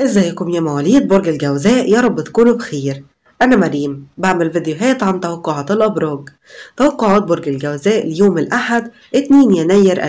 ازيكم يا مواليد برج الجوزاء يا رب تكونوا بخير انا مريم بعمل فيديوهات عن توقعات الابراج توقعات برج الجوزاء اليوم الاحد 2 يناير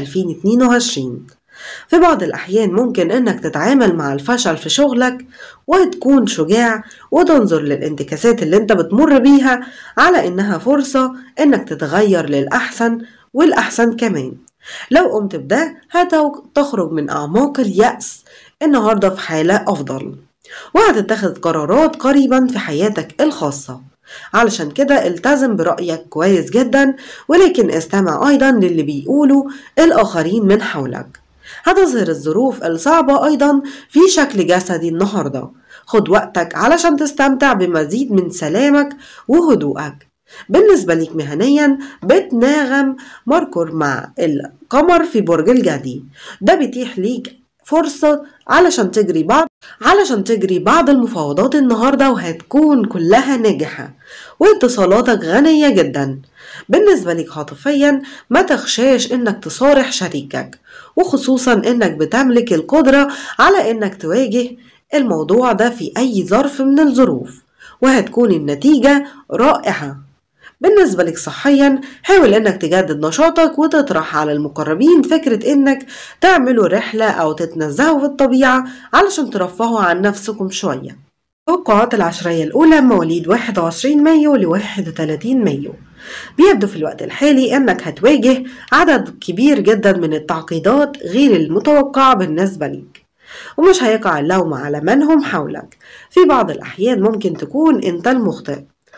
2022 في بعض الأحيان ممكن إنك تتعامل مع الفشل في شغلك وتكون شجاع وتنظر للانتكاسات اللي انت بتمر بيها على إنها فرصة إنك تتغير للأحسن والأحسن كمان لو قمت بده هتخرج من أعماق اليأس النهاردة في حالة أفضل وهتتخذ قرارات قريبا في حياتك الخاصة علشان كده التزم برأيك كويس جدا ولكن استمع أيضا للي بيقوله الآخرين من حولك هتظهر الظروف الصعبة أيضا في شكل جسدي النهاردة خد وقتك علشان تستمتع بمزيد من سلامك وهدوءك بالنسبة ليك مهنيا بتناغم مركور مع القمر في برج الجدي ده بيتيح ليك فرصة علشان تجري بعض علشان تجري بعض المفاوضات النهاردة وهتكون كلها ناجحة واتصالاتك غنية جدا بالنسبة لك عاطفيا ما تخشاش انك تصارح شريكك وخصوصا انك بتملك القدرة على انك تواجه الموضوع ده في اي ظرف من الظروف وهتكون النتيجة رائعة بالنسبة لك صحيا حاول انك تجدد نشاطك وتطرح على المقربين فكرة انك تعملوا رحلة او تتنزهوا في الطبيعة علشان ترفهوا عن نفسكم شوية توقعات العشرية الأولى مواليد 21 مايو ل 31 مايو بيبدو في الوقت الحالي أنك هتواجه عدد كبير جدا من التعقيدات غير المتوقعة بالنسبة لك ومش هيقع اللوم على من هم حولك في بعض الأحيان ممكن تكون أنت المخطئ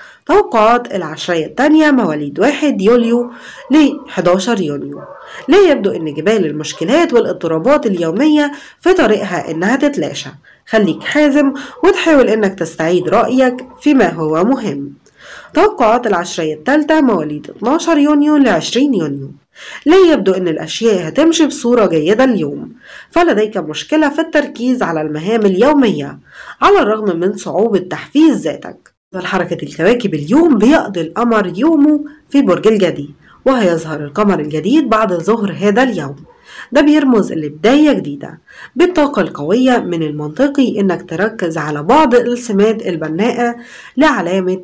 توقعات العشرية التانية مواليد 1 يوليو ل 11 يونيو لا يبدو أن جبال المشكلات والاضطرابات اليومية في طريقها أنها تتلاشى خليك حازم وتحاول أنك تستعيد رأيك فيما هو مهم توقعات العشرية الثالثة مواليد 12 يونيو ل 20 يونيو لا يبدو أن الأشياء هتمشي بصورة جيدة اليوم فلديك مشكلة في التركيز على المهام اليومية على الرغم من صعوبة تحفيز ذاتك حركة الكواكب اليوم بيقضي القمر يومه في برج الجدي وهيظهر القمر الجديد بعد ظهر هذا اليوم ده بيرمز لبداية جديدة بالطاقة القوية من المنطقي إنك تركز على بعض السمات البناءة لعلامة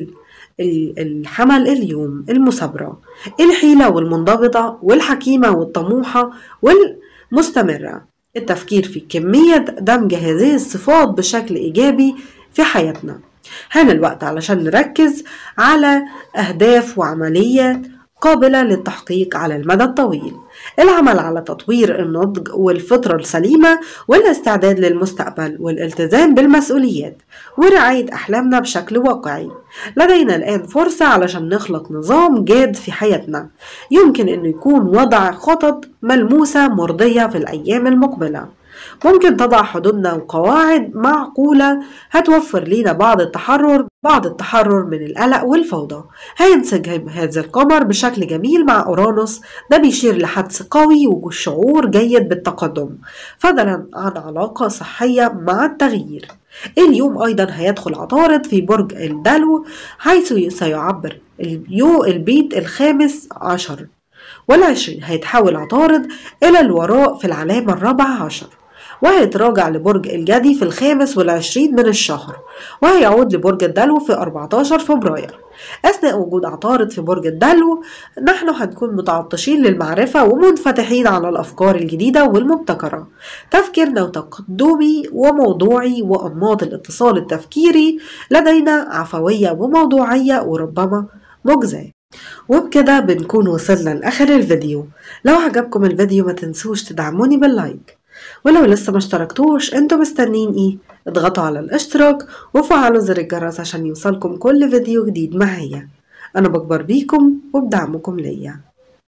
الحمل اليوم المثابرة الحيلة والمنضبطة والحكيمة والطموحة والمستمرة التفكير في كمية دمج هذه الصفات بشكل إيجابي في حياتنا حان الوقت علشان نركز على أهداف وعمليات قابلة للتحقيق على المدى الطويل العمل على تطوير النضج والفطرة السليمة والاستعداد للمستقبل والالتزام بالمسؤوليات ورعاية أحلامنا بشكل واقعي لدينا الآن فرصة علشان نخلق نظام جاد في حياتنا يمكن أنه يكون وضع خطط ملموسة مرضية في الأيام المقبلة ممكن تضع حدودنا وقواعد معقولة هتوفر لينا بعض التحرر بعض التحرر من القلق والفوضى هينسجم هذا القمر بشكل جميل مع أورانوس ده بيشير لحدس قوي وشعور جيد بالتقدم فضلا عن علاقة صحية مع التغيير اليوم أيضا هيدخل عطارد في برج الدلو حيث سيعبر اليو البيت الخامس عشر والعشرين هيتحول عطارد إلى الوراء في العلامة الرابعة عشر وهيتراجع لبرج الجدي في الخامس والعشرين من الشهر وهيعود لبرج الدلو في 14 فبراير أثناء وجود عطارد في برج الدلو نحن هنكون متعطشين للمعرفة ومنفتحين على الأفكار الجديدة والمبتكرة تفكيرنا وتقدمي وموضوعي وأنماط الاتصال التفكيري لدينا عفوية وموضوعية وربما مجزاة وبكده بنكون وصلنا لآخر الفيديو لو عجبكم الفيديو ما تنسوش تدعموني باللايك ولو لسه ما اشتركتوش انتوا مستنين ايه اضغطوا على الاشتراك وفعلوا زر الجرس عشان يوصلكم كل فيديو جديد معايا انا بكبر بيكم وبدعمكم ليا